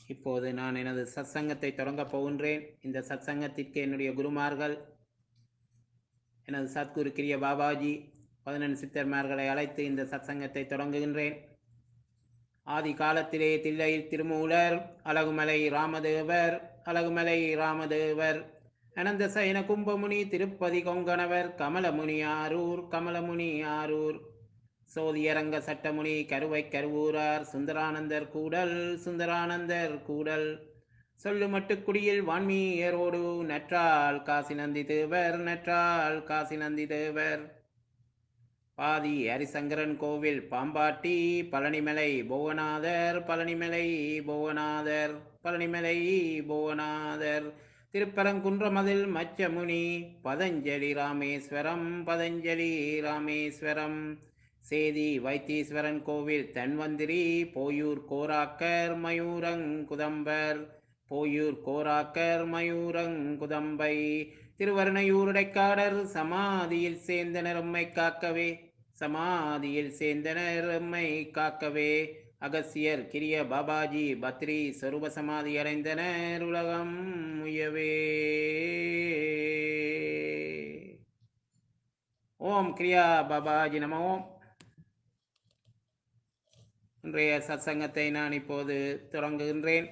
இப்போது நான் எனது சத்சங்கத்தை தொடங்கப் போகின்றேன் இந்த சத்சங்கத்திற்கு என்னுடைய குருமார்கள் எனது சத்குரு கிரிய பாபாஜி பதினெண் சித்தர்மார்களை அழைத்து இந்த சத்சங்கத்தை தொடங்குகின்றேன் ஆதி காலத்திலே தில்லையில் திருமூலர் அழகுமலை ராமதேவர் அழகுமலை ராமதேவர் அனந்த சயன கும்பமுனி திருப்பதி கொங்கணவர் கமலமுனி ஆரூர் கமலமுனி ஆரூர் சோதியரங்க சட்டமுனி கருவை கருவூரார் சுந்தரானந்தர் கூடல் சுந்தரானந்தர் கூடல் சொல்லு மட்டுக்குடியில் வான்மீயரோடு நற்றால் காசி நந்தி தேவர் நற்றால் காசி நந்தி தேவர் பாதி ஹரிசங்கரன் கோவில் பாம்பாட்டி பழனிமலை புவனாதர் பழனிமலை புவனாதர் பழனிமலை புவனாதர் திருப்பரங்குன்றமதில் மச்சமுனி பதஞ்சலி ராமேஸ்வரம் பதஞ்சலி ராமேஸ்வரம் சேதி வைத்தீஸ்வரன் கோவில் தன்வந்திரி போயூர் கோராக்கர் மயூரங்குதம்பர் போயூர் கோராக்கர் மயூரங்குதம்பை திருவருணையூருடைக்காடர் சமாதியில் சேர்ந்தனர் எம்மை காக்கவே சமாதியில் சேர்ந்தனர் எம்மை காக்கவே அகசியர் கிரிய பாபாஜி பத்ரி சொரூப சமாதி அடைந்தனர் உலகம் முயவே ஓம் கிரியா பாபாஜி நம ஓம் இன்றைய சத்சங்கத்தை நான் இப்போது தொடங்குகின்றேன்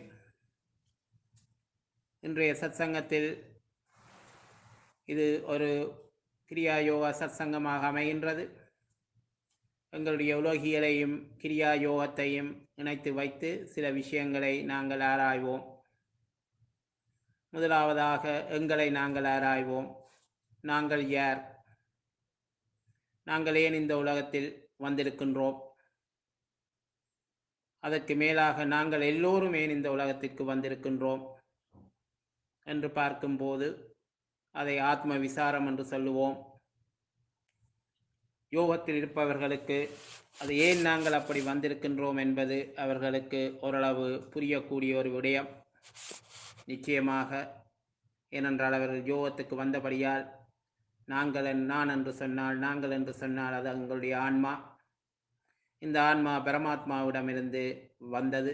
இன்றைய சத்சங்கத்தில் இது ஒரு கிரியா யோகா சத்சங்கமாக அமைகின்றது எங்களுடைய உலகியலையும் கிரியா யோகத்தையும் இணைத்து வைத்து சில விஷயங்களை நாங்கள் ஆராய்வோம் முதலாவதாக எங்களை நாங்கள் ஆராய்வோம் நாங்கள் யார் நாங்கள் ஏன் இந்த உலகத்தில் வந்திருக்கின்றோம் அதற்கு மேலாக நாங்கள் எல்லோரும் ஏன் இந்த உலகத்திற்கு வந்திருக்கின்றோம் என்று பார்க்கும்போது அதை ஆத்ம விசாரம் என்று சொல்லுவோம் யோகத்தில் இருப்பவர்களுக்கு அது ஏன் நாங்கள் அப்படி வந்திருக்கின்றோம் என்பது அவர்களுக்கு ஓரளவு புரியக்கூடிய ஒரு விடயம் நிச்சயமாக ஏனென்றால் அவர்கள் யோகத்துக்கு வந்தபடியால் நாங்கள் நான் என்று சொன்னால் நாங்கள் என்று சொன்னால் அது எங்களுடைய ஆன்மா இந்த ஆன்மா பரமாத்மாவிடமிருந்து வந்தது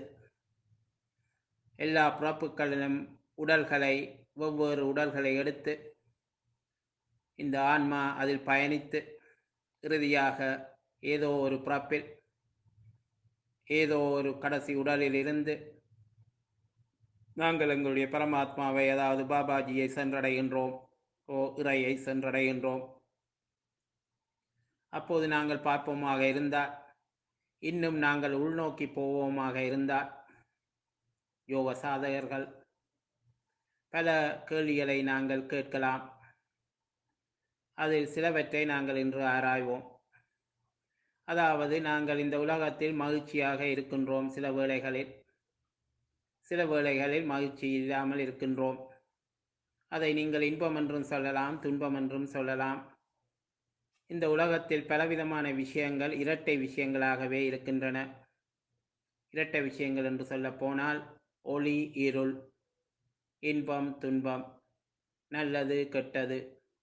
எல்லா பிறப்புகளிலும் உடல்களை ஒவ்வொரு உடல்களை எடுத்து இந்த ஆன்மா அதில் பயணித்து இறுதியாக ஏதோ ஒரு பிறப்பில் ஏதோ ஒரு கடைசி உடலில் இருந்து நாங்கள் எங்களுடைய பரமாத்மாவை அதாவது பாபாஜியை சென்றடைகின்றோம் ஓ இறையை சென்றடைகின்றோம் அப்போது நாங்கள் பார்ப்போமாக இருந்தால் இன்னும் நாங்கள் உள்நோக்கி போவோமாக இருந்தால் யோக சாதகர்கள் பல கேள்விகளை நாங்கள் கேட்கலாம் அதில் சிலவற்றை நாங்கள் இன்று ஆராய்வோம் அதாவது நாங்கள் இந்த உலகத்தில் மகிழ்ச்சியாக இருக்கின்றோம் சில வேளைகளில் சில வேளைகளில் மகிழ்ச்சி இல்லாமல் இருக்கின்றோம் அதை நீங்கள் இன்பம் என்றும் சொல்லலாம் துன்பம் என்றும் சொல்லலாம் இந்த உலகத்தில் பலவிதமான விஷயங்கள் இரட்டை விஷயங்களாகவே இருக்கின்றன இரட்டை விஷயங்கள் என்று சொல்ல போனால் ஒளி இருள் இன்பம் துன்பம் நல்லது கெட்டது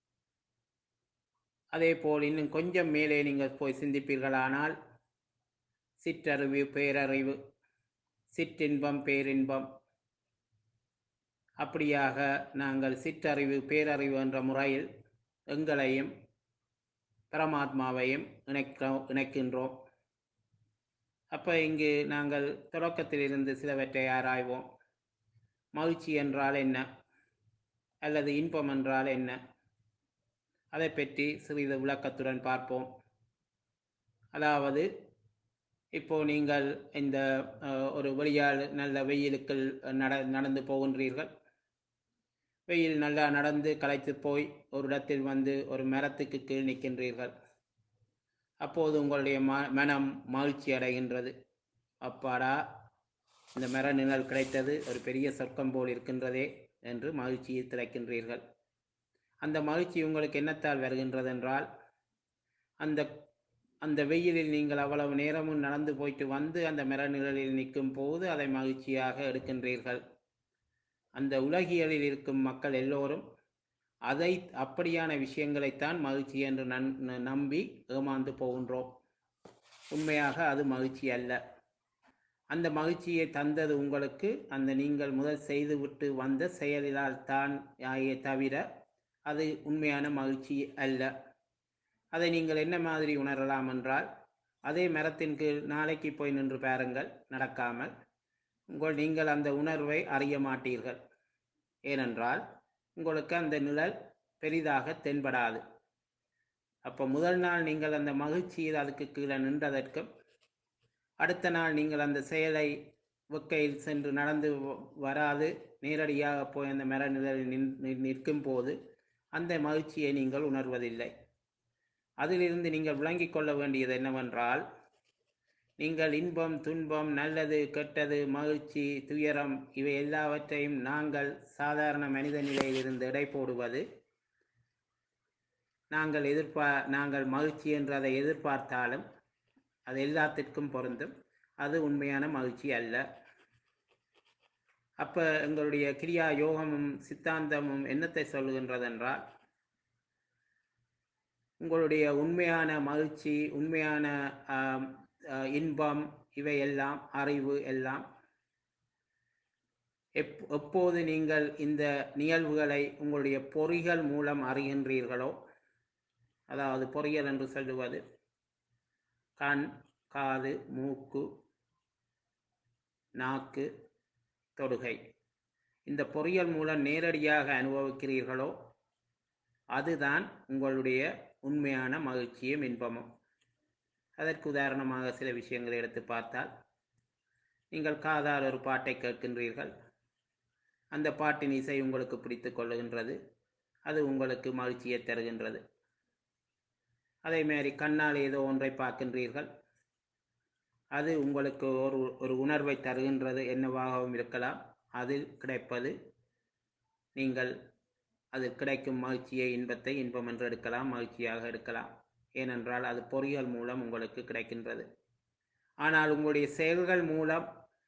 அதே போல் இன்னும் கொஞ்சம் மேலே நீங்கள் போய் சிந்திப்பீர்களானால் சிற்றறிவு பேரறிவு சிற்றின்பம் பேரின்பம் அப்படியாக நாங்கள் சிற்றறிவு பேரறிவு என்ற முறையில் எங்களையும் பரமாத்மாவையும் இணைக்க இணைக்கின்றோம் அப்போ இங்கு நாங்கள் தொடக்கத்திலிருந்து சிலவற்றை ஆராய்வோம் மகிழ்ச்சி என்றால் என்ன அல்லது இன்பம் என்றால் என்ன அதை பற்றி சிறிது விளக்கத்துடன் பார்ப்போம் அதாவது இப்போ நீங்கள் இந்த ஒரு வழியால் நல்ல வெயிலுக்குள் நட நடந்து போகின்றீர்கள் வெயில் நல்லா நடந்து களைத்து போய் ஒரு இடத்தில் வந்து ஒரு மரத்துக்கு கீழ் நிற்கின்றீர்கள் அப்போது உங்களுடைய ம மனம் மகிழ்ச்சி அடைகின்றது அப்பாடா இந்த மர நிழல் கிடைத்தது ஒரு பெரிய சொர்க்கம் போல் இருக்கின்றதே என்று மகிழ்ச்சியை திளைக்கின்றீர்கள் அந்த மகிழ்ச்சி உங்களுக்கு என்னத்தால் வருகின்றது என்றால் அந்த அந்த வெயிலில் நீங்கள் அவ்வளவு நேரமும் நடந்து போயிட்டு வந்து அந்த மர நிழலில் நிற்கும் போது அதை மகிழ்ச்சியாக எடுக்கின்றீர்கள் அந்த உலகியலில் இருக்கும் மக்கள் எல்லோரும் அதை அப்படியான விஷயங்களைத்தான் மகிழ்ச்சி என்று நன் நம்பி ஏமாந்து போகின்றோம் உண்மையாக அது மகிழ்ச்சி அல்ல அந்த மகிழ்ச்சியை தந்தது உங்களுக்கு அந்த நீங்கள் முதல் செய்துவிட்டு வந்த செயலிலால் தான் ஆயே தவிர அது உண்மையான மகிழ்ச்சி அல்ல அதை நீங்கள் என்ன மாதிரி உணரலாம் என்றால் அதே மரத்தின் கீழ் நாளைக்கு போய் நின்று பாருங்கள் நடக்காமல் உங்கள் நீங்கள் அந்த உணர்வை அறிய மாட்டீர்கள் ஏனென்றால் உங்களுக்கு அந்த நிழல் பெரிதாக தென்படாது அப்போ முதல் நாள் நீங்கள் அந்த மகிழ்ச்சியில் அதுக்கு கீழே நின்றதற்கும் அடுத்த நாள் நீங்கள் அந்த செயலை வெக்கையில் சென்று நடந்து வ- வராது நேரடியாக போய் அந்த மர நிழலில் நின் நின்- நிற்கும் போது அந்த மகிழ்ச்சியை நீங்கள் உணர்வதில்லை அதிலிருந்து நீங்கள் விளங்கிக் கொள்ள வேண்டியது என்னவென்றால் நீங்கள் இன்பம் துன்பம் நல்லது கெட்டது மகிழ்ச்சி துயரம் இவை எல்லாவற்றையும் நாங்கள் சாதாரண மனித நிலையிலிருந்து எடை போடுவது நாங்கள் எதிர்பார் நாங்கள் மகிழ்ச்சி என்று அதை எதிர்பார்த்தாலும் அது எல்லாத்திற்கும் பொருந்தும் அது உண்மையான மகிழ்ச்சி அல்ல அப்ப எங்களுடைய கிரியா யோகமும் சித்தாந்தமும் என்னத்தை சொல்லுகின்றதென்றால் உங்களுடைய உண்மையான மகிழ்ச்சி உண்மையான ஆம், ஆ, இன்பம் இவை எல்லாம் அறிவு எல்லாம் எப் எப்போது நீங்கள் இந்த நிகழ்வுகளை உங்களுடைய பொறிகள் மூலம் அறிகின்றீர்களோ அதாவது பொறியியல் என்று சொல்லுவது கண் காது மூக்கு நாக்கு தொடுகை இந்த பொறியியல் மூலம் நேரடியாக அனுபவிக்கிறீர்களோ அதுதான் உங்களுடைய உண்மையான மகிழ்ச்சியும் இன்பமும் அதற்கு உதாரணமாக சில விஷயங்களை எடுத்து பார்த்தால் நீங்கள் காதால் ஒரு பாட்டை கேட்கின்றீர்கள் அந்த பாட்டின் இசை உங்களுக்கு பிடித்து கொள்ளுகின்றது அது உங்களுக்கு மகிழ்ச்சியை தருகின்றது அதே மாதிரி கண்ணால் ஏதோ ஒன்றை பார்க்கின்றீர்கள் அது உங்களுக்கு ஒரு ஒரு உணர்வை தருகின்றது என்னவாகவும் இருக்கலாம் அதில் கிடைப்பது நீங்கள் அதில் கிடைக்கும் மகிழ்ச்சியை இன்பத்தை இன்பம் என்று எடுக்கலாம் மகிழ்ச்சியாக எடுக்கலாம் ஏனென்றால் அது பொறியியல் மூலம் உங்களுக்கு கிடைக்கின்றது ஆனால் உங்களுடைய செயல்கள் மூலம்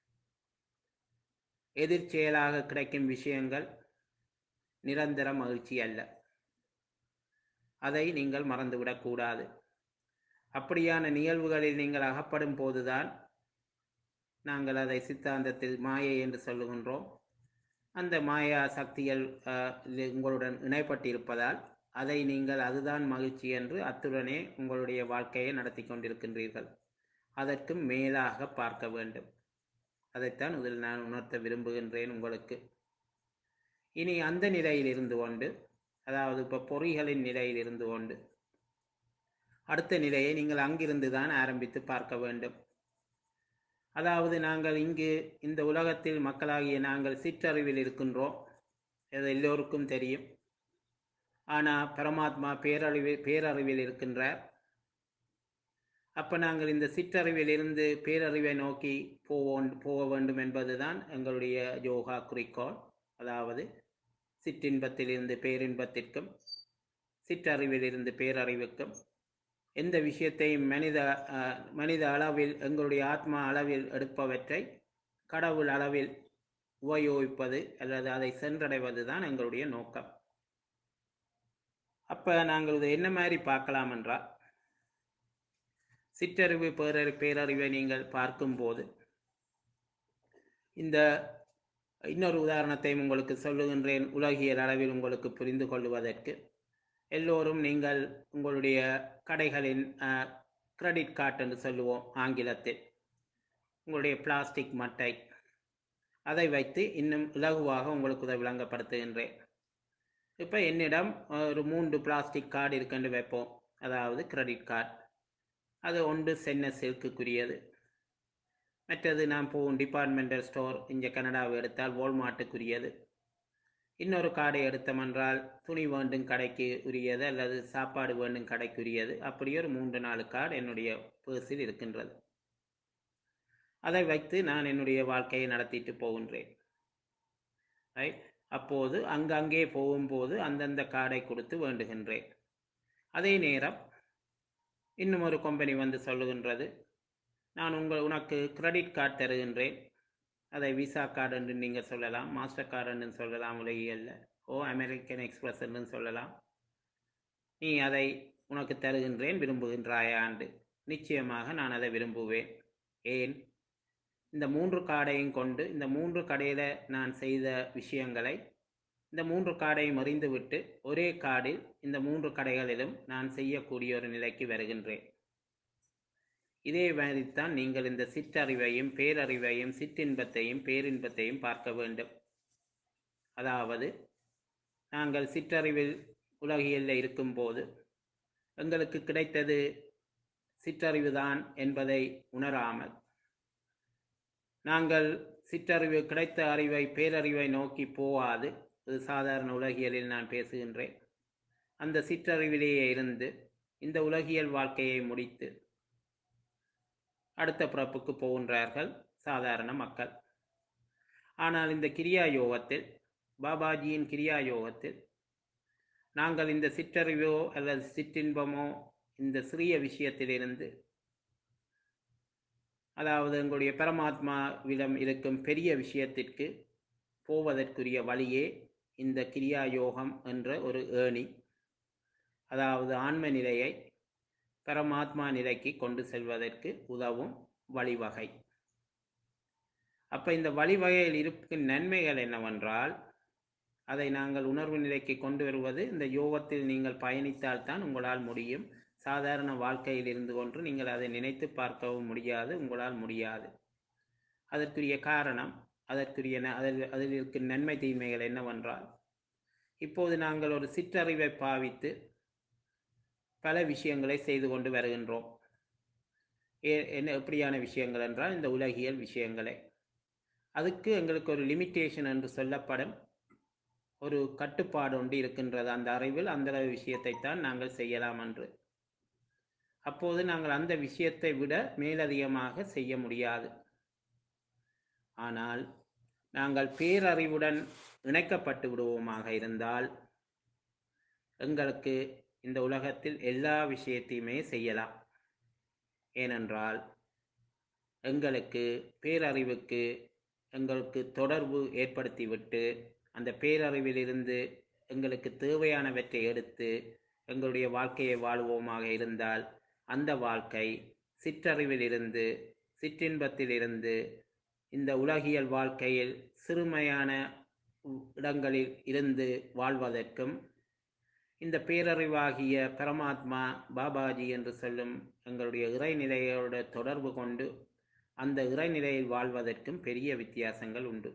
எதிர்ச்செயலாக கிடைக்கும் விஷயங்கள் நிரந்தர மகிழ்ச்சி அல்ல அதை நீங்கள் மறந்துவிடக்கூடாது அப்படியான நிகழ்வுகளில் நீங்கள் அகப்படும் போதுதான் நாங்கள் அதை சித்தாந்தத்தில் மாயை என்று சொல்லுகின்றோம் அந்த மாயா சக்திகள் அஹ், இது உங்களுடன் இணைப்பட்டிருப்பதால் அதை நீங்கள் அதுதான் மகிழ்ச்சி என்று அத்துடனே உங்களுடைய வாழ்க்கையை நடத்தி கொண்டிருக்கின்றீர்கள் அதற்கும் மேலாக பார்க்க வேண்டும் அதைத்தான் இதில் நான் உணர்த்த விரும்புகின்றேன் உங்களுக்கு இனி அந்த நிலையில் இருந்து கொண்டு அதாவது இப்போ பொறிகளின் நிலையில் இருந்து கொண்டு அடுத்த நிலையை நீங்கள் அங்கிருந்து தான் ஆரம்பித்து பார்க்க வேண்டும் அதாவது நாங்கள் இங்கு இந்த உலகத்தில் மக்களாகிய நாங்கள் சிற்றறிவில் இருக்கின்றோம் இது எல்லோருக்கும் தெரியும் ஆனால் பரமாத்மா பேரறிவில் பேரறிவில் இருக்கின்றார் அப்போ நாங்கள் இந்த சிற்றறிவில் இருந்து பேரறிவை நோக்கி போவோம் போக வேண்டும் என்பதுதான் எங்களுடைய யோகா குறிக்கோள் அதாவது சிற்றின்பத்திலிருந்து பேரின்பத்திற்கும் சிற்றறிவிலிருந்து பேரறிவுக்கும் எந்த விஷயத்தையும் மனித அஹ், மனித அளவில் எங்களுடைய ஆத்மா அளவில் எடுப்பவற்றை கடவுள் அளவில் உபயோகிப்பது அல்லது அதை சென்றடைவது தான் எங்களுடைய நோக்கம் அப்ப நாங்கள் இதை என்ன மாதிரி பார்க்கலாம் என்றால் சிற்றறிவு பேரறி பேரறிவை நீங்கள் பார்க்கும்போது இந்த இன்னொரு உதாரணத்தையும் உங்களுக்கு சொல்லுகின்றேன் உலகியல் அளவில் உங்களுக்கு புரிந்து கொள்வதற்கு எல்லோரும் நீங்கள் உங்களுடைய கடைகளின் கிரெடிட் கார்டு என்று சொல்லுவோம் ஆங்கிலத்தில் உங்களுடைய பிளாஸ்டிக் மட்டை அதை வைத்து இன்னும் இலகுவாக உங்களுக்கு இதை விளங்கப்படுத்துகின்றேன் இப்போ என்னிடம் ஒரு மூன்று பிளாஸ்டிக் கார்டு இருக்குன்னு வைப்போம் அதாவது கிரெடிட் கார்டு அது ஒன்று சென்னை சில்க்குக்குரியது மற்றது நான் போகும் டிபார்ட்மெண்டல் ஸ்டோர் இங்கே கனடாவை எடுத்தால் வால்மார்ட்டுக்குரியது இன்னொரு கார்டை எடுத்தோமென்றால் துணி வேண்டும் கடைக்கு உரியது அல்லது சாப்பாடு வேண்டும் கடைக்குரியது அப்படி ஒரு மூன்று நாலு கார்டு என்னுடைய பர்ஸில் இருக்கின்றது அதை வைத்து நான் என்னுடைய வாழ்க்கையை நடத்திட்டு போகின்றேன் ரைட் அப்போது அங்கங்கே போகும்போது அந்தந்த கார்டை கொடுத்து வேண்டுகின்றேன் அதே நேரம் இன்னும் ஒரு கம்பெனி வந்து சொல்லுகின்றது நான் உங்கள் உனக்கு கிரெடிட் கார்டு தருகின்றேன் அதை விசா கார்டு என்று நீங்கள் சொல்லலாம் மாஸ்டர் கார்டு என்று சொல்லலாம் உலகியல்ல ஓ அமெரிக்கன் எக்ஸ்பிரஸ் என்று சொல்லலாம் நீ அதை உனக்கு தருகின்றேன் விரும்புகின்றாயா என்று நிச்சயமாக நான் அதை விரும்புவேன் ஏன் இந்த மூன்று கார்டையும் கொண்டு இந்த மூன்று கடையில் நான் செய்த விஷயங்களை இந்த மூன்று கார்டையும் அறிந்துவிட்டு ஒரே கார்டில் இந்த மூன்று கடைகளிலும் நான் செய்யக்கூடிய ஒரு நிலைக்கு வருகின்றேன் இதே மாதிரித்தான் நீங்கள் இந்த சிற்றறிவையும் பேரறிவையும் சிற்றின்பத்தையும் பேரின்பத்தையும் பார்க்க வேண்டும் அதாவது நாங்கள் சிற்றறிவில் உலகியலில் இருக்கும்போது எங்களுக்கு கிடைத்தது சிற்றறிவுதான் என்பதை உணராமல் நாங்கள் சிற்றறிவு கிடைத்த அறிவை பேரறிவை நோக்கி போகாது இது சாதாரண உலகியலில் நான் பேசுகின்றேன் அந்த சிற்றறிவிலேயே இருந்து இந்த உலகியல் வாழ்க்கையை முடித்து அடுத்த பிறப்புக்கு போகின்றார்கள் சாதாரண மக்கள் ஆனால் இந்த கிரியா யோகத்தில் பாபாஜியின் கிரியா யோகத்தில் நாங்கள் இந்த சிற்றறிவோ அல்லது சிற்றின்பமோ இந்த சிறிய விஷயத்திலிருந்து அதாவது எங்களுடைய பரமாத்மாவிடம் இருக்கும் பெரிய விஷயத்திற்கு போவதற்குரிய வழியே இந்த கிரியா யோகம் என்ற ஒரு ஏணி அதாவது ஆன்ம நிலையை பரமாத்மா நிலைக்கு கொண்டு செல்வதற்கு உதவும் வழிவகை அப்ப இந்த வழிவகையில் இருக்கும் நன்மைகள் என்னவென்றால் அதை நாங்கள் உணர்வு நிலைக்கு கொண்டு வருவது இந்த யோகத்தில் நீங்கள் பயணித்தால்தான் உங்களால் முடியும் சாதாரண வாழ்க்கையில் இருந்து கொண்டு நீங்கள் அதை நினைத்து பார்க்கவும் முடியாது உங்களால் முடியாது அதற்குரிய காரணம் அதற்குரிய ந- அதில் அதில் இருக்கும் நன்மை தீமைகள் என்னவென்றால் இப்போது நாங்கள் ஒரு சிற்றறிவை பாவித்து பல விஷயங்களை செய்து கொண்டு வருகின்றோம் ஏ- என்ன எப்படியான விஷயங்கள் என்றால் இந்த உலகியல் விஷயங்களே அதுக்கு எங்களுக்கு ஒரு லிமிட்டேஷன் என்று சொல்லப்படும் ஒரு கட்டுப்பாடு ஒன்று இருக்கின்றது அந்த அறிவில் அந்த அளவு விஷயத்தை தான் நாங்கள் செய்யலாம் என்று அப்போது நாங்கள் அந்த விஷயத்தை விட மேலதிகமாக செய்ய முடியாது ஆனால் நாங்கள் பேரறிவுடன் இணைக்கப்பட்டு விடுவோமாக இருந்தால் எங்களுக்கு இந்த உலகத்தில் எல்லா விஷயத்தையுமே செய்யலாம் ஏனென்றால் எங்களுக்கு பேரறிவுக்கு எங்களுக்கு தொடர்பு ஏற்படுத்திவிட்டு அந்த பேரறிவிலிருந்து எங்களுக்கு தேவையானவற்றை எடுத்து எங்களுடைய வாழ்க்கையை வாழுவோமாக இருந்தால் அந்த வாழ்க்கை சிற்றறிவிலிருந்து சிற்றின்பத்திலிருந்து இந்த உலகியல் வாழ்க்கையில் சிறுமையான இடங்களில் இருந்து வாழ்வதற்கும் இந்த பேரறிவாகிய பரமாத்மா பாபாஜி என்று சொல்லும் எங்களுடைய இறைநிலையோட தொடர்பு கொண்டு அந்த இறைநிலையில் வாழ்வதற்கும் பெரிய வித்தியாசங்கள் உண்டு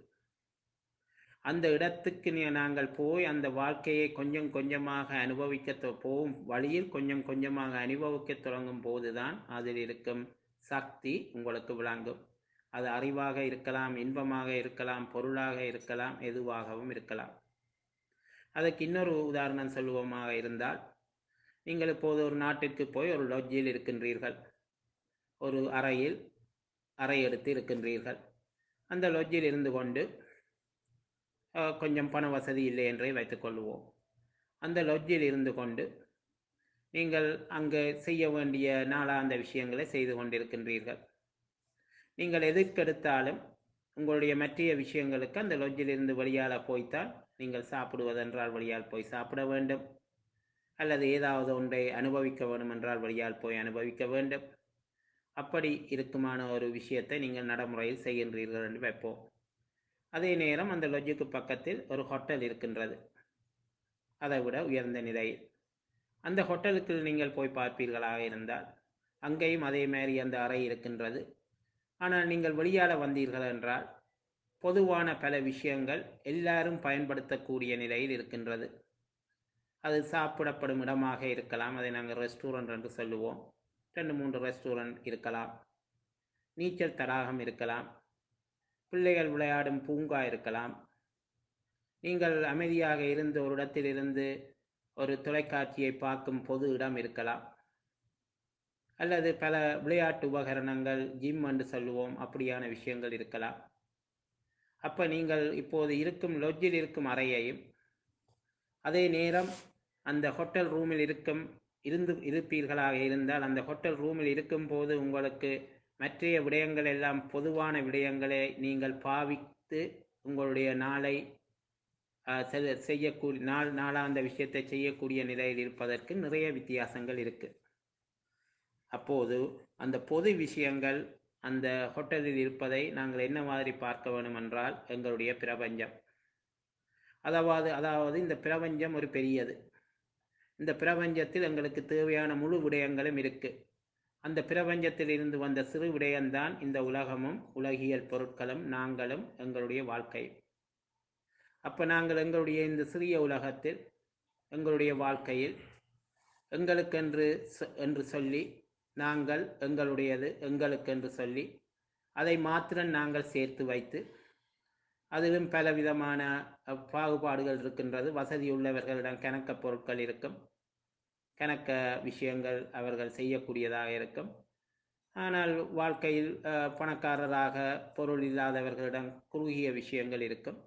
அந்த இடத்துக்கு நீ- நாங்கள் போய் அந்த வாழ்க்கையை கொஞ்சம் கொஞ்சமாக அனுபவிக்க தொ- போகும் வழியில் கொஞ்சம் கொஞ்சமாக அனுபவிக்க தொடங்கும் போதுதான் அதில் இருக்கும் சக்தி உங்களுக்கு விளங்கும் அது அறிவாக இருக்கலாம் இன்பமாக இருக்கலாம் பொருளாக இருக்கலாம் எதுவாகவும் இருக்கலாம் அதற்கு இன்னொரு உதாரணம் சொல்லுவோமாக இருந்தால் நீங்கள் இப்போது ஒரு நாட்டிற்கு போய் ஒரு லொட்ஜில் இருக்கின்றீர்கள் ஒரு அறையில் அறை எடுத்து இருக்கின்றீர்கள் அந்த லொட்ஜில் இருந்து கொண்டு அஹ், கொஞ்சம் பண வசதி இல்லை என்றே வைத்துக்கொள்வோம் அந்த லொட்ஜில் இருந்து கொண்டு நீங்கள் அங்கே செய்ய வேண்டிய நாளாந்த விஷயங்களை செய்து கொண்டிருக்கின்றீர்கள் நீங்கள் எதற்கெடுத்தாலும் உங்களுடைய மற்றைய விஷயங்களுக்கு அந்த லொட்ஜில் இருந்து வெளியால் போய்த்தான் நீங்கள் சாப்பிடுவதென்றால் வழியால் போய் சாப்பிட வேண்டும் அல்லது ஏதாவது ஒன்றை அனுபவிக்க வேண்டும் என்றால் வழியால் போய் அனுபவிக்க வேண்டும் அப்படி இருக்குமான ஒரு விஷயத்தை நீங்கள் நடைமுறையில் செய்கின்றீர்கள் என்று வைப்போம் அதே நேரம் அந்த லொட்ஜுக்கு பக்கத்தில் ஒரு ஹோட்டல் இருக்கின்றது அதை விட உயர்ந்த நிலையில் அந்த ஹோட்டலுக்கு நீங்கள் போய் பார்ப்பீர்களாக இருந்தால் அங்கேயும் அதே மாதிரி அந்த அறை இருக்கின்றது ஆனால் நீங்கள் வெளியால வந்தீர்கள் என்றால் பொதுவான பல விஷயங்கள் எல்லாரும் பயன்படுத்தக்கூடிய நிலையில் இருக்கின்றது அது சாப்பிடப்படும் இடமாக இருக்கலாம் அதை நாங்கள் ரெஸ்டாரண்ட் என்று சொல்லுவோம் ரெண்டு மூன்று ரெஸ்டாரண்ட் இருக்கலாம் நீச்சல் தடாகம் இருக்கலாம் பிள்ளைகள் விளையாடும் பூங்கா இருக்கலாம் நீங்கள் அமைதியாக இருந்து ஒரு இடத்திலிருந்து ஒரு தொலைக்காட்சியை பார்க்கும் பொது இடம் இருக்கலாம் அல்லது பல விளையாட்டு உபகரணங்கள் ஜிம் என்று சொல்லுவோம் அப்படியான விஷயங்கள் இருக்கலாம் அப்ப நீங்கள் இப்போது இருக்கும் லொட்ஜில் இருக்கும் அறையையும் அதே நேரம் அந்த ஹோட்டல் ரூமில் இருக்கும் இருந்து இருப்பீர்களாக இருந்தால் அந்த ஹோட்டல் ரூமில் இருக்கும்போது உங்களுக்கு மற்றைய விடயங்கள் எல்லாம் பொதுவான விடயங்களை நீங்கள் பாவித்து உங்களுடைய நாளை அஹ், செ- செய்யக்கூடிய நாள் நாளாந்த விஷயத்தை செய்யக்கூடிய நிலையில் இருப்பதற்கு நிறைய வித்தியாசங்கள் இருக்கு அப்போது அந்த பொது விஷயங்கள் அந்த ஹோட்டலில் இருப்பதை நாங்கள் என்ன மாதிரி பார்க்க வேண்டும் என்றால் எங்களுடைய பிரபஞ்சம் அதாவது அதாவது இந்த பிரபஞ்சம் ஒரு பெரியது இந்த பிரபஞ்சத்தில் எங்களுக்கு தேவையான முழு விடயங்களும் இருக்கு அந்த பிரபஞ்சத்தில் இருந்து வந்த சிறு விடயம்தான் இந்த உலகமும் உலகியல் பொருட்களும் நாங்களும் எங்களுடைய வாழ்க்கையும் அப்ப நாங்கள் எங்களுடைய இந்த சிறிய உலகத்தில் எங்களுடைய வாழ்க்கையில் எங்களுக்கென்று சொ- என்று சொல்லி நாங்கள் எங்களுடையது எங்களுக்கென்று சொல்லி அதை மாத்திரம் நாங்கள் சேர்த்து வைத்து அதிலும் பலவிதமான அஹ், பாகுபாடுகள் இருக்கின்றது வசதியுள்ளவர்களிடம் கணக்க பொருட்கள் இருக்கும் கணக்க விஷயங்கள் அவர்கள் செய்யக்கூடியதாக இருக்கும் ஆனால் வாழ்க்கையில் அஹ், பணக்காரராக பொருள் இல்லாதவர்களிடம் குறுகிய விஷயங்கள் இருக்கும்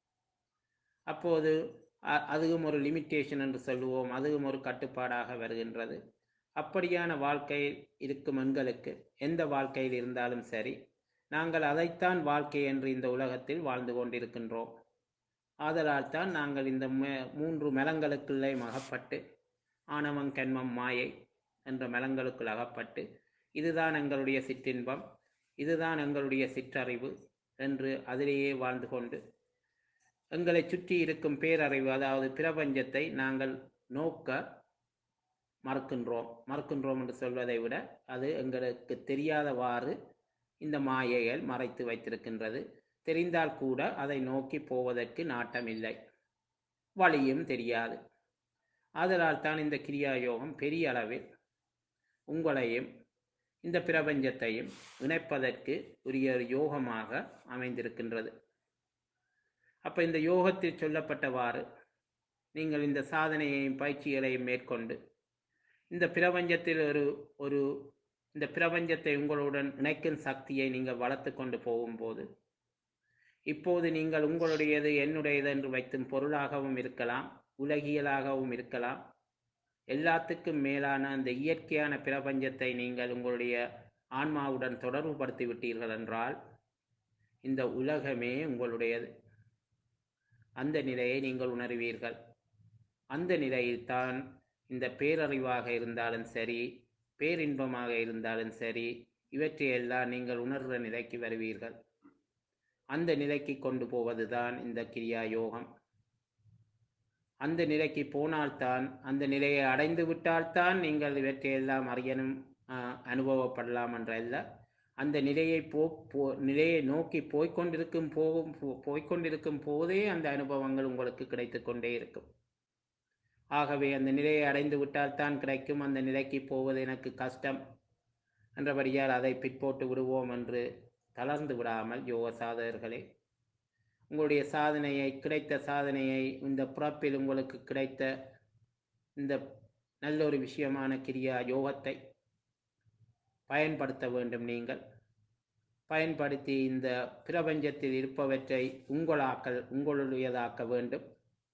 அப்போது அ- அதுவும் ஒரு லிமிட்டேஷன் என்று சொல்லுவோம் அதுவும் ஒரு கட்டுப்பாடாக வருகின்றது அப்படியான வாழ்க்கையில் இருக்கும் எங்களுக்கு எந்த வாழ்க்கையில் இருந்தாலும் சரி நாங்கள் அதைத்தான் வாழ்க்கை என்று இந்த உலகத்தில் வாழ்ந்து கொண்டிருக்கின்றோம் ஆதலால் தான் நாங்கள் இந்த மே- மூன்று மலங்களுக்குள்ளே அகப்பட்டு ஆணவம் கண்மம் மாயை என்ற மலங்களுக்குள் அகப்பட்டு இதுதான் எங்களுடைய சிற்றின்பம் இதுதான் எங்களுடைய சிற்றறிவு என்று அதிலேயே வாழ்ந்து கொண்டு எங்களை சுற்றி இருக்கும் பேரறிவு அதாவது பிரபஞ்சத்தை நாங்கள் நோக்க மறக்கின்றோம் மறக்கின்றோம் என்று சொல்வதை விட அது எங்களுக்கு தெரியாதவாறு இந்த மாயைகள் மறைத்து வைத்திருக்கின்றது தெரிந்தால் கூட அதை நோக்கி போவதற்கு நாட்டம் இல்லை வழியும் தெரியாது ஆதலால் தான் இந்த கிரியா யோகம் பெரிய அளவில் உங்களையும் இந்த பிரபஞ்சத்தையும் இணைப்பதற்கு உரிய ஒரு யோகமாக அமைந்திருக்கின்றது அப்ப இந்த யோகத்தில் சொல்லப்பட்டவாறு நீங்கள் இந்த சாதனையையும் பயிற்சிகளையும் மேற்கொண்டு இந்த பிரபஞ்சத்தில் ஒரு ஒரு இந்த பிரபஞ்சத்தை உங்களுடன் இணைக்கும் சக்தியை நீங்கள் வளர்த்து கொண்டு போகும்போது இப்போது நீங்கள் உங்களுடையது என்னுடையது என்று வைத்தும் பொருளாகவும் இருக்கலாம் உலகியலாகவும் இருக்கலாம் எல்லாத்துக்கும் மேலான அந்த இயற்கையான பிரபஞ்சத்தை நீங்கள் உங்களுடைய ஆன்மாவுடன் தொடர்புபடுத்தி விட்டீர்கள் என்றால் இந்த உலகமே உங்களுடையது அந்த நிலையை நீங்கள் உணர்வீர்கள் அந்த நிலையில்தான் இந்த பேரறிவாக இருந்தாலும் சரி பேரின்பமாக இருந்தாலும் சரி இவற்றையெல்லாம் நீங்கள் உணர்கிற நிலைக்கு வருவீர்கள் அந்த நிலைக்கு கொண்டு போவதுதான் இந்த கிரியா யோகம் அந்த நிலைக்கு போனால்தான் அந்த நிலையை அடைந்து விட்டால்தான் நீங்கள் இவற்றையெல்லாம் அறியணும் ஆஹ், அனுபவப்படலாம் என்ற அல்ல அந்த நிலையை போ போ- நிலையை நோக்கி போய்க்கொண்டிருக்கும் போகும் போ- போய்க்கொண்டிருக்கும் போதே அந்த அனுபவங்கள் உங்களுக்கு கிடைத்து கொண்டே இருக்கும் ஆகவே அந்த நிலையை அடைந்து விட்டால்தான் கிடைக்கும் அந்த நிலைக்கு போவது எனக்கு கஷ்டம் என்றபடியால் அதை பிற்போட்டு விடுவோம் என்று தளர்ந்து விடாமல் யோக சாதகர்களே உங்களுடைய சாதனையை கிடைத்த சாதனையை இந்த பிறப்பில் உங்களுக்கு கிடைத்த இந்த நல்ல ஒரு விஷயமான கிரியா யோகத்தை பயன்படுத்த வேண்டும் நீங்கள் பயன்படுத்தி இந்த பிரபஞ்சத்தில் இருப்பவற்றை உங்களாக்கல் உங்களுடையதாக்க வேண்டும்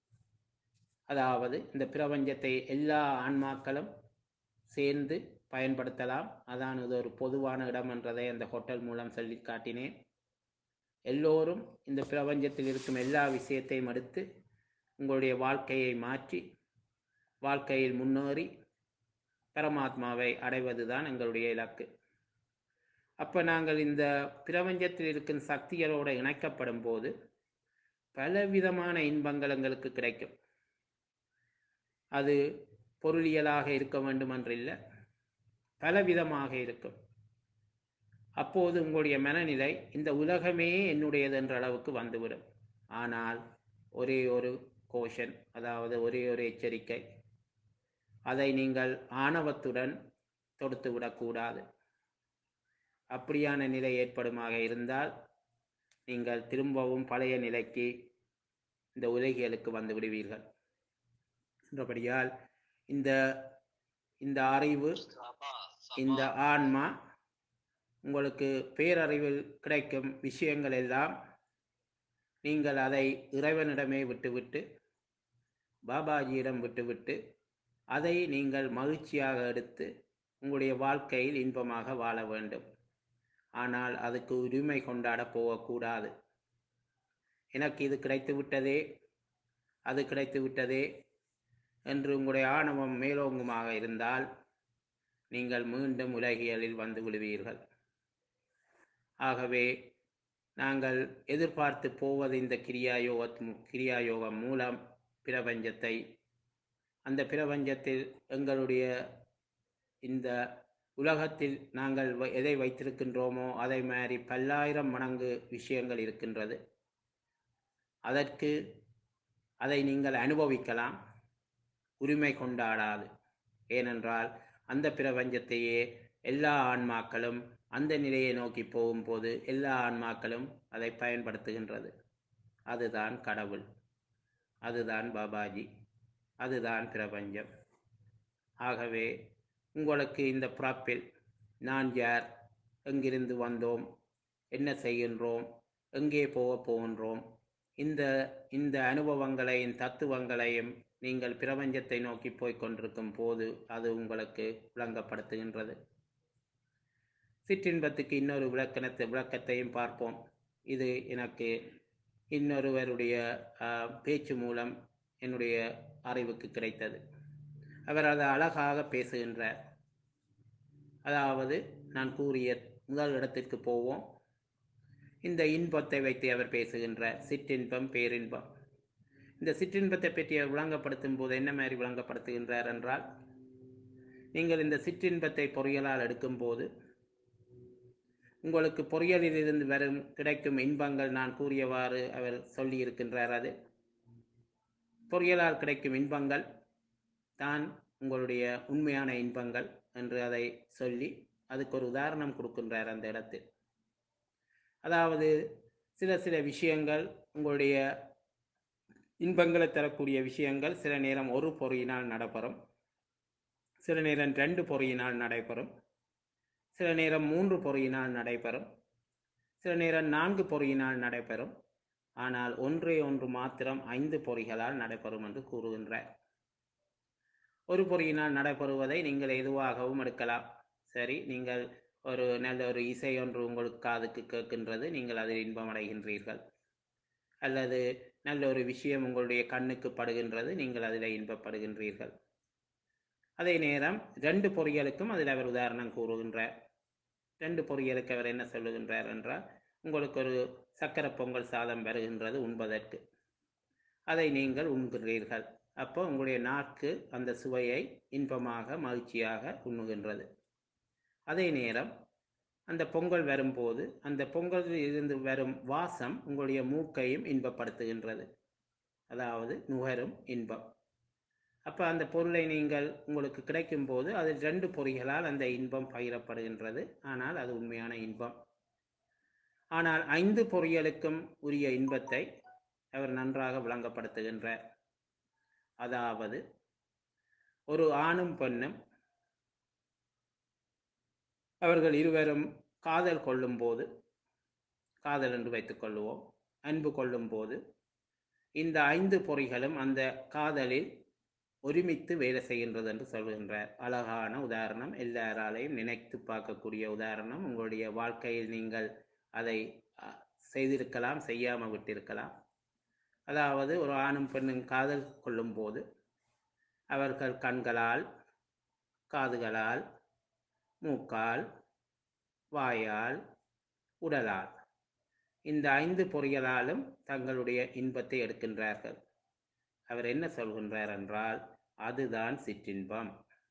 அதாவது இந்த பிரபஞ்சத்தை எல்லா ஆன்மாக்களும் சேர்ந்து பயன்படுத்தலாம் அதான் இது ஒரு பொதுவான இடம் என்றதை அந்த ஹோட்டல் மூலம் சொல்லி காட்டினேன் எல்லோரும் இந்த பிரபஞ்சத்தில் இருக்கும் எல்லா விஷயத்தையும் எடுத்து உங்களுடைய வாழ்க்கையை மாற்றி வாழ்க்கையில் முன்னேறி பரமாத்மாவை அடைவதுதான் எங்களுடைய இலக்கு அப்போ நாங்கள் இந்த பிரபஞ்சத்தில் இருக்கும் சக்திகளோடு இணைக்கப்படும் போது பலவிதமான இன்பங்கள் எங்களுக்கு கிடைக்கும் அது பொருளியலாக இருக்க வேண்டும் என்றில்லை பலவிதமாக இருக்கும் அப்போது உங்களுடைய மனநிலை இந்த உலகமே என்னுடையது என்ற அளவுக்கு வந்துவிடும் ஆனால் ஒரே ஒரு கோஷன் அதாவது ஒரே ஒரு எச்சரிக்கை அதை நீங்கள் ஆணவத்துடன் தொடுத்து விடக்கூடாது அப்படியான நிலை ஏற்படுமாக இருந்தால் நீங்கள் திரும்பவும் பழைய நிலைக்கு இந்த உலகியலுக்கு வந்து விடுவீர்கள் என்றபடியால் இந்த இந்த அறிவு இந்த ஆன்மா உங்களுக்கு பேரறிவில் கிடைக்கும் விஷயங்கள் எல்லாம் நீங்கள் அதை இறைவனிடமே விட்டுவிட்டு பாபாஜியிடம் விட்டுவிட்டு அதை நீங்கள் மகிழ்ச்சியாக எடுத்து உங்களுடைய வாழ்க்கையில் இன்பமாக வாழ வேண்டும் ஆனால் அதுக்கு உரிமை கொண்டாட போகக்கூடாது எனக்கு இது கிடைத்து விட்டதே அது கிடைத்து விட்டதே என்று உங்களுடைய ஆணவம் மேலோங்குமாக இருந்தால் நீங்கள் மீண்டும் உலகியலில் வந்து விடுவீர்கள் ஆகவே நாங்கள் எதிர்பார்த்து போவது இந்த கிரியாயோக கிரியாயோகம் மூலம் பிரபஞ்சத்தை அந்த பிரபஞ்சத்தில் எங்களுடைய இந்த உலகத்தில் நாங்கள் வ- எதை வைத்திருக்கின்றோமோ அதை மாதிரி பல்லாயிரம் மடங்கு விஷயங்கள் இருக்கின்றது அதற்கு அதை நீங்கள் அனுபவிக்கலாம் உரிமை கொண்டாடாது ஏனென்றால் அந்த பிரபஞ்சத்தையே எல்லா ஆன்மாக்களும் அந்த நிலையை நோக்கி போகும்போது எல்லா ஆன்மாக்களும் அதை பயன்படுத்துகின்றது அதுதான் கடவுள் அதுதான் பாபாஜி அதுதான் பிரபஞ்சம் ஆகவே உங்களுக்கு இந்த பிறப்பில் நான் யார் எங்கிருந்து வந்தோம் என்ன செய்கின்றோம் எங்கே போக போகின்றோம் இந்த இந்த அனுபவங்களையும் தத்துவங்களையும் நீங்கள் பிரபஞ்சத்தை நோக்கி போய்க் கொண்டிருக்கும் போது அது உங்களுக்கு விளங்கப்படுத்துகின்றது சிற்றின்பத்துக்கு இன்னொரு விளக்கணத்தை விளக்கத்தையும் பார்ப்போம் இது எனக்கு இன்னொருவருடைய ஆஹ், பேச்சு மூலம் என்னுடைய அறிவுக்கு கிடைத்தது அவர் அதை அழகாக பேசுகின்றார் அதாவது நான் கூறிய முதல் இடத்திற்கு போவோம் இந்த இன்பத்தை வைத்து அவர் பேசுகின்றார் சிற்றின்பம் பேரின்பம் இந்த சிற்றின்பத்தை பற்றி அவர் விளங்கப்படுத்தும் போது என்ன மாதிரி விளங்கப்படுத்துகின்றார் என்றால் நீங்கள் இந்த சிற்றின்பத்தை பொறியலால் எடுக்கும்போது உங்களுக்கு பொறியலிலிருந்து வரும் கிடைக்கும் இன்பங்கள் நான் கூறியவாறு அவர் சொல்லி இருக்கின்றார் அது பொறியலால் கிடைக்கும் இன்பங்கள் தான் உங்களுடைய உண்மையான இன்பங்கள் என்று அதை சொல்லி அதுக்கு ஒரு உதாரணம் கொடுக்கின்றார் அந்த இடத்தில் அதாவது சில சில விஷயங்கள் உங்களுடைய இன்பங்களை தரக்கூடிய விஷயங்கள் சில நேரம் ஒரு பொறியினால் நடைபெறும் சில நேரம் ரெண்டு பொறியினால் நடைபெறும் சில நேரம் மூன்று பொறியினால் நடைபெறும் சில நேரம் நான்கு பொறியினால் நடைபெறும் ஆனால் ஒன்றே ஒன்று மாத்திரம் ஐந்து பொறிகளால் நடைபெறும் என்று கூறுகின்றார் ஒரு பொறியினால் நடைபெறுவதை நீங்கள் எதுவாகவும் எடுக்கலாம் சரி நீங்கள் ஒரு நல்ல ஒரு இசை ஒன்று உங்களுக்கு காதுக்கு கேட்கின்றது நீங்கள் அதில் இன்பம் அடைகின்றீர்கள் அல்லது நல்ல ஒரு விஷயம் உங்களுடைய கண்ணுக்கு படுகின்றது நீங்கள் அதில் இன்பப்படுகின்றீர்கள் அதே நேரம் ரெண்டு பொறியலுக்கும் அதில் அவர் உதாரணம் கூறுகின்றார் ரெண்டு பொறியலுக்கு அவர் என்ன சொல்லுகின்றார் என்றால் உங்களுக்கு ஒரு சக்கரை பொங்கல் சாதம் வருகின்றது உண்பதற்கு அதை நீங்கள் உண்கிறீர்கள் அப்போ உங்களுடைய நாக்கு அந்த சுவையை இன்பமாக மகிழ்ச்சியாக உண்ணுகின்றது அதே நேரம் அந்த பொங்கல் வரும்போது அந்த பொங்கலில் இருந்து வரும் வாசம் உங்களுடைய மூக்கையும் இன்பப்படுத்துகின்றது அதாவது நுகரும் இன்பம் அப்போ அந்த பொருளை நீங்கள் உங்களுக்கு கிடைக்கும் போது அதில் ரெண்டு பொறிகளால் அந்த இன்பம் பகிரப்படுகின்றது ஆனால் அது உண்மையான இன்பம் ஆனால் ஐந்து பொறிகளுக்கும் உரிய இன்பத்தை அவர் நன்றாக விளங்கப்படுத்துகின்றார் அதாவது ஒரு ஆணும் பெண்ணும் அவர்கள் இருவரும் காதல் கொள்ளும்போது காதல் என்று வைத்துக் கொள்ளுவோம் அன்பு கொள்ளும்போது இந்த ஐந்து பொறிகளும் அந்த காதலில் ஒருமித்து வேலை செய்கின்றது என்று சொல்கின்றார் அழகான உதாரணம் எல்லாராலையும் நினைத்து பார்க்கக்கூடிய உதாரணம் உங்களுடைய வாழ்க்கையில் நீங்கள் அதை அ, செய்திருக்கலாம் செய்யாமல் விட்டிருக்கலாம் அதாவது ஒரு ஆணும் பெண்ணும் காதல் கொள்ளும்போது அவர்கள் கண்களால் காதுகளால் மூக்கால் வாயால் உடலால் இந்த ஐந்து பொறிகளாலும் தங்களுடைய இன்பத்தை எடுக்கின்றார்கள் அவர் என்ன சொல்கின்றார் என்றால் அதுதான் சிற்றின்பம்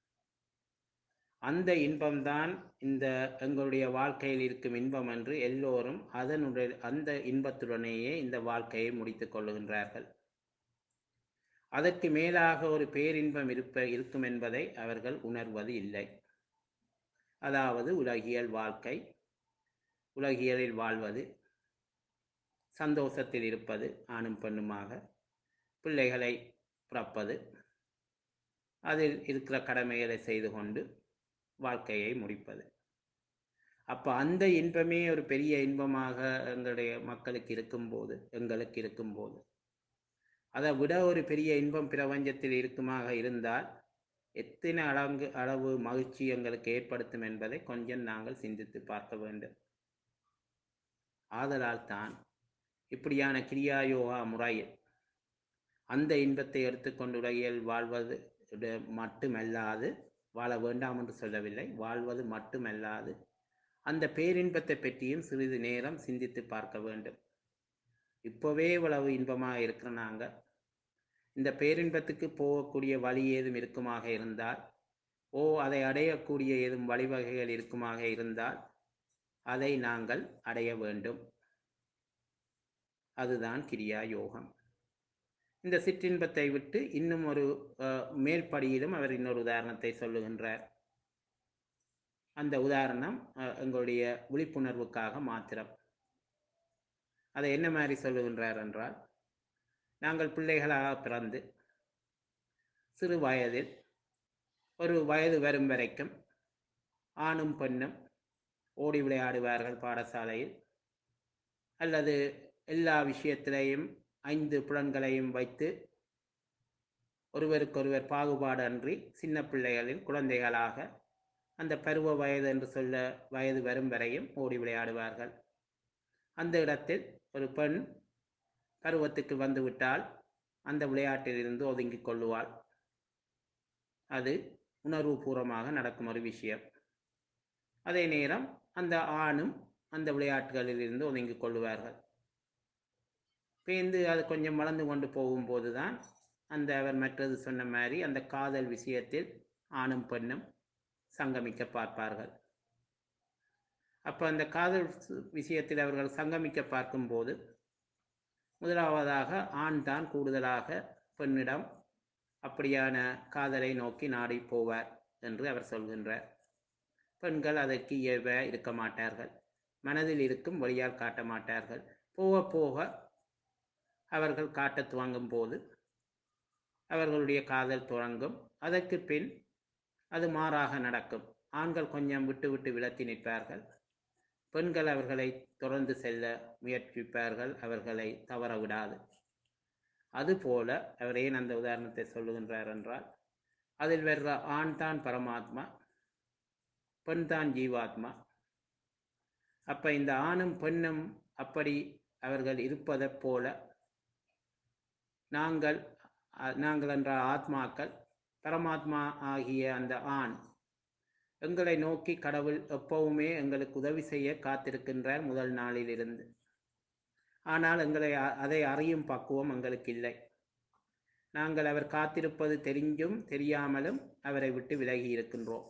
அந்த இன்பம்தான் இந்த எங்களுடைய வாழ்க்கையில் இருக்கும் இன்பம் என்று எல்லோரும் அதனுடைய அந்த இன்பத்துடனேயே இந்த வாழ்க்கையை முடித்துக் கொள்ளுகின்றார்கள் அதற்கு மேலாக ஒரு பேரின்பம் இருப்ப இருக்கும் என்பதை அவர்கள் உணர்வது இல்லை அதாவது உலகியல் வாழ்க்கை உலகியலில் வாழ்வது சந்தோஷத்தில் இருப்பது ஆணும் பெண்ணுமாக பிள்ளைகளை பிறப்பது அதில் இருக்கிற கடமைகளை செய்து கொண்டு வாழ்க்கையை முடிப்பது அப்போ அந்த இன்பமே ஒரு பெரிய இன்பமாக எங்களுடைய மக்களுக்கு இருக்கும்போது எங்களுக்கு இருக்கும்போது அதை விட ஒரு பெரிய இன்பம் பிரபஞ்சத்தில் இருக்குமாக இருந்தால் எத்தனை அளங்கு அளவு மகிழ்ச்சி எங்களுக்கு ஏற்படுத்தும் என்பதை கொஞ்சம் நாங்கள் சிந்தித்து பார்க்க வேண்டும் ஆதலால் தான் இப்படியான கிரியாயோகா முறையில் அந்த இன்பத்தை எடுத்துக்கொண்டு உலகில் வாழ்வது மட்டுமல்லாது வாழ வேண்டாம் என்று சொல்லவில்லை வாழ்வது மட்டுமல்லாது அந்த பேரின்பத்தை பற்றியும் சிறிது நேரம் சிந்தித்து பார்க்க வேண்டும் இப்போவே இவ்வளவு இன்பமாக இருக்கிற நாங்கள் இந்த பேரின்பத்துக்கு போகக்கூடிய வழி ஏதும் இருக்குமாக இருந்தால் ஓ அதை அடையக்கூடிய ஏதும் வழிவகைகள் இருக்குமாக இருந்தால் அதை நாங்கள் அடைய வேண்டும் அதுதான் கிரியா யோகம் இந்த சிற்றின்பத்தை விட்டு இன்னும் ஒரு அஹ், மேல்படியிலும் அவர் இன்னொரு உதாரணத்தை சொல்லுகின்றார் அந்த உதாரணம் அஹ், எங்களுடைய விழிப்புணர்வுக்காக மாத்திரம் அதை என்ன மாதிரி சொல்லுகின்றார் என்றால் நாங்கள் பிள்ளைகளாக பிறந்து சிறு வயதில் ஒரு வயது வரும் வரைக்கும் ஆணும் பெண்ணும் ஓடி விளையாடுவார்கள் பாடசாலையில் அல்லது எல்லா விஷயத்திலையும் ஐந்து புலன்களையும் வைத்து ஒருவருக்கொருவர் பாகுபாடு அன்றி சின்ன பிள்ளைகளில் குழந்தைகளாக அந்த பருவ வயது என்று சொல்ல வயது வரும் வரையும் ஓடி விளையாடுவார்கள் அந்த இடத்தில் ஒரு பெண் பருவத்துக்கு வந்துவிட்டால் அந்த விளையாட்டிலிருந்து ஒதுங்கிக் கொள்ளுவாள் அது உணர்வுபூர்வமாக நடக்கும் ஒரு விஷயம் அதே நேரம் அந்த ஆணும் அந்த விளையாட்டுகளிலிருந்து ஒதுங்கிக் கொள்ளுவார்கள் பேந்து அது கொஞ்சம் வளர்ந்து கொண்டு போகும்போது தான் அந்த அவர் மற்றது சொன்ன மாதிரி அந்த காதல் விஷயத்தில் ஆணும் பெண்ணும் சங்கமிக்க பார்ப்பார்கள் அப்போ அந்த காதல் சு- விஷயத்தில் அவர்கள் சங்கமிக்க பார்க்கும்போது முதலாவதாக ஆண் தான் கூடுதலாக பெண்ணிடம் அப்படியான காதலை நோக்கி நாடி போவார் என்று அவர் சொல்கின்றார் பெண்கள் அதற்கு இயல்ப இருக்க மாட்டார்கள் மனதில் இருக்கும் வழியால் காட்ட மாட்டார்கள் போக போக அவர்கள் காட்டத் துவங்கும் போது அவர்களுடைய காதல் துவங்கும் அதற்கு பின் அது மாறாக நடக்கும் ஆண்கள் கொஞ்சம் விட்டு விட்டு விலத்தி நிற்பார்கள் பெண்கள் அவர்களை தொடர்ந்து செல்ல முயற்சிப்பார்கள் அவர்களை தவற விடாது அதுபோல அவர் ஏன் அந்த உதாரணத்தை சொல்லுகின்றார் என்றால் அதில் வர்ற ஆண் தான் பரமாத்மா பெண் தான் ஜீவாத்மா அப்ப இந்த ஆணும் பெண்ணும் அப்படி அவர்கள் இருப்பதைப் போல நாங்கள் அ- நாங்கள் என்ற ஆத்மாக்கள் பரமாத்மா ஆகிய அந்த ஆண் எங்களை நோக்கி கடவுள் எப்பவுமே எங்களுக்கு உதவி செய்ய காத்திருக்கின்றார் முதல் நாளிலிருந்து ஆனால் எங்களை அ- அதை அறியும் பக்குவம் எங்களுக்கு இல்லை நாங்கள் அவர் காத்திருப்பது தெரிஞ்சும் தெரியாமலும் அவரை விட்டு விலகி இருக்கின்றோம்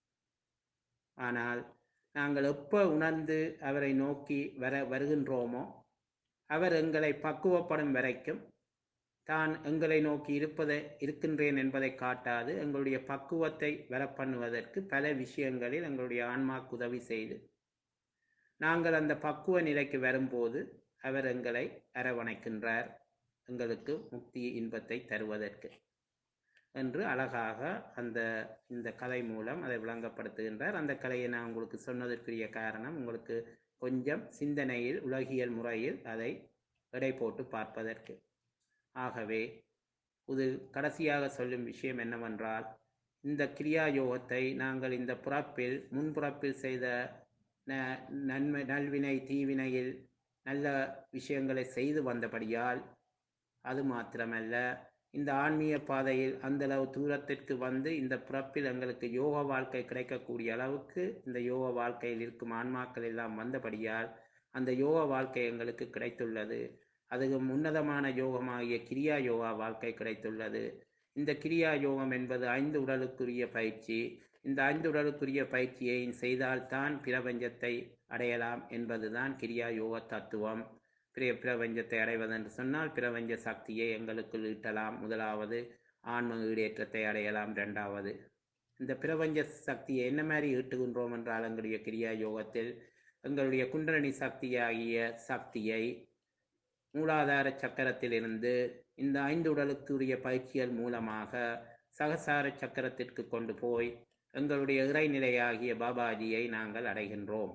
ஆனால் நாங்கள் எப்போ உணர்ந்து அவரை நோக்கி வர வருகின்றோமோ அவர் எங்களை பக்குவப்படும் வரைக்கும் தான் எங்களை நோக்கி இருப்பதை இருக்கின்றேன் என்பதை காட்டாது எங்களுடைய பக்குவத்தை வரப்பண்ணுவதற்கு பல விஷயங்களில் எங்களுடைய ஆன்மாக்கு உதவி செய்து நாங்கள் அந்த பக்குவ நிலைக்கு வரும்போது அவர் எங்களை அரவணைக்கின்றார் எங்களுக்கு முக்தி இன்பத்தை தருவதற்கு என்று அழகாக அந்த இந்த கதை மூலம் அதை விளங்கப்படுத்துகின்றார் அந்த கலையை நான் உங்களுக்கு சொன்னதற்குரிய காரணம் உங்களுக்கு கொஞ்சம் சிந்தனையில் உலகியல் முறையில் அதை எடை போட்டு பார்ப்பதற்கு ஆகவே இது கடைசியாக சொல்லும் விஷயம் என்னவென்றால் இந்த கிரியா யோகத்தை நாங்கள் இந்த புறப்பில் முன்புறப்பில் செய்த ந- நன்மை நல்வினை தீவினையில் நல்ல விஷயங்களை செய்து வந்தபடியால் அது மாத்திரமல்ல இந்த ஆன்மீக பாதையில் அந்த அளவு தூரத்திற்கு வந்து இந்த பிறப்பில் எங்களுக்கு யோக வாழ்க்கை கிடைக்கக்கூடிய அளவுக்கு இந்த யோக வாழ்க்கையில் இருக்கும் ஆன்மாக்கள் எல்லாம் வந்தபடியால் அந்த யோக வாழ்க்கை எங்களுக்கு கிடைத்துள்ளது அதுவும் உன்னதமான யோகமாகிய கிரியா யோகா வாழ்க்கை கிடைத்துள்ளது இந்த கிரியா யோகம் என்பது ஐந்து உடலுக்குரிய பயிற்சி இந்த ஐந்து உடலுக்குரிய பயிற்சியை செய்தால்தான் பிரபஞ்சத்தை அடையலாம் என்பதுதான் கிரியா யோக தத்துவம் பிரிய பிரபஞ்சத்தை அடைவதென்று சொன்னால் பிரபஞ்ச சக்தியை எங்களுக்குள் ஈட்டலாம் முதலாவது ஆன்ம ஈடேற்றத்தை அடையலாம் இரண்டாவது இந்த பிரபஞ்ச சக்தியை என்ன மாதிரி ஈட்டுகின்றோம் என்றால் எங்களுடைய கிரியா யோகத்தில் எங்களுடைய குண்டலினி சக்தியாகிய சக்தியை மூலாதார சக்கரத்திலிருந்து இந்த ஐந்து உடலுக்குரிய பயிற்சிகள் மூலமாக சகசார சக்கரத்திற்கு கொண்டு போய் எங்களுடைய இறைநிலையாகிய பாபாஜியை நாங்கள் அடைகின்றோம்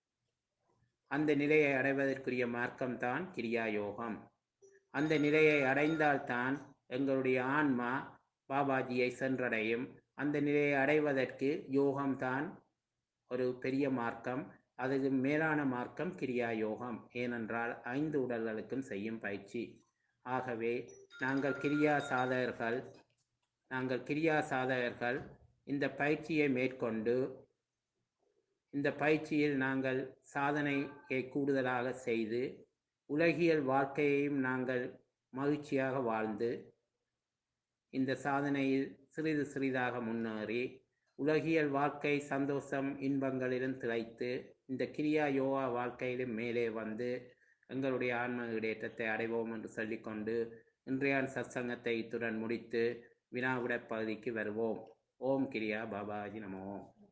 அந்த நிலையை அடைவதற்குரிய மார்க்கம்தான் கிரியா யோகம் அந்த நிலையை அடைந்தால்தான் எங்களுடைய ஆன்மா பாபாஜியை சென்றடையும் அந்த நிலையை அடைவதற்கு யோகம்தான் ஒரு பெரிய மார்க்கம் அதுக்கு மேலான மார்க்கம் கிரியா யோகம் ஏனென்றால் ஐந்து உடல்களுக்கும் செய்யும் பயிற்சி ஆகவே நாங்கள் கிரியா சாதகர்கள் நாங்கள் கிரியா சாதகர்கள் இந்த பயிற்சியை மேற்கொண்டு இந்த பயிற்சியில் நாங்கள் சாதனையை கூடுதலாக செய்து உலகியல் வாழ்க்கையையும் நாங்கள் மகிழ்ச்சியாக வாழ்ந்து இந்த சாதனையில் சிறிது சிறிதாக முன்னேறி உலகியல் வாழ்க்கை சந்தோஷம் இன்பங்களிலும் திளைத்து இந்த கிரியா யோகா வாழ்க்கையிலும் மேலே வந்து எங்களுடைய ஆன்ம இடேற்றத்தை அடைவோம் என்று சொல்லிக்கொண்டு இன்றைய சத்சங்கத்தை இத்துடன் முடித்து வினாவிடப் பகுதிக்கு வருவோம் ஓம் கிரியா பாபாஜி நமோ